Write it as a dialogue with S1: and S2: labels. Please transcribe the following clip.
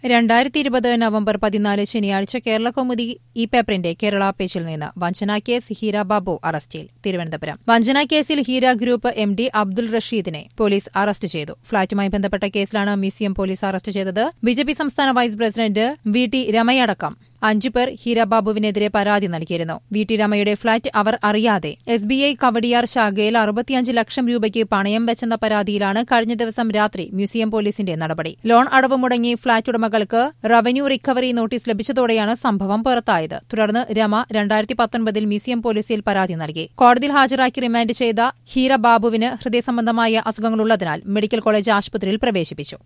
S1: രണ്ടായിരത്തി ഇരുപത് നവംബർ പതിനാല് ശനിയാഴ്ച കേരള കൗമുദി ഈ പേപ്പറിന്റെ കേരള പേജിൽ നിന്ന് വഞ്ചന കേസ് ഹീര ബാബു അറസ്റ്റിൽ തിരുവനന്തപുരം വഞ്ചന കേസിൽ Heera group M D Abdul റഷീദിനെ പോലീസ് അറസ്റ്റ് ചെയ്തു ഫ്ളാറ്റുമായി ബന്ധപ്പെട്ട കേസിലാണ് മ്യൂസിയം പോലീസ് അറസ്റ്റ് ചെയ്തത് ബിജെപി സംസ്ഥാന വൈസ് പ്രസിഡന്റ് വി ടി രമയടക്കം അഞ്ചു പേർ ഹീരബാബുവിനെതിരെ പരാതി നൽകിയിരുന്നു വി ടി രമയുടെ ഫ്ളാറ്റ് അവർ അറിയാതെ എസ് ബി ഐ കവടിയാർ ശാഖയിൽ അറുപത്തിയഞ്ച് ലക്ഷം രൂപയ്ക്ക് പണയം വെച്ചെന്ന പരാതിയിലാണ് കഴിഞ്ഞ ദിവസം രാത്രി മ്യൂസിയം പോലീസിന്റെ നടപടി ലോൺ അടവ് മുടങ്ങി ഫ്ളാറ്റ് ഉടമകൾക്ക് റവന്യൂ റിക്കവറി നോട്ടീസ് ലഭിച്ചതോടെയാണ് സംഭവം പുറത്തായത് തുടർന്ന് രമ രണ്ടായിരത്തി പത്തൊൻപതിൽ മ്യൂസിയം പോലീസിൽ പരാതി നൽകി കോടതിയിൽ ഹാജരാക്കി റിമാൻഡ് ചെയ്ത ഹീര ബാബുവിന് ഹൃദയ സംബന്ധമായ അസുഖങ്ങളുള്ളതിനാൽ മെഡിക്കൽ കോളേജ് ആശുപത്രിയിൽ പ്രവേശിപ്പിച്ചു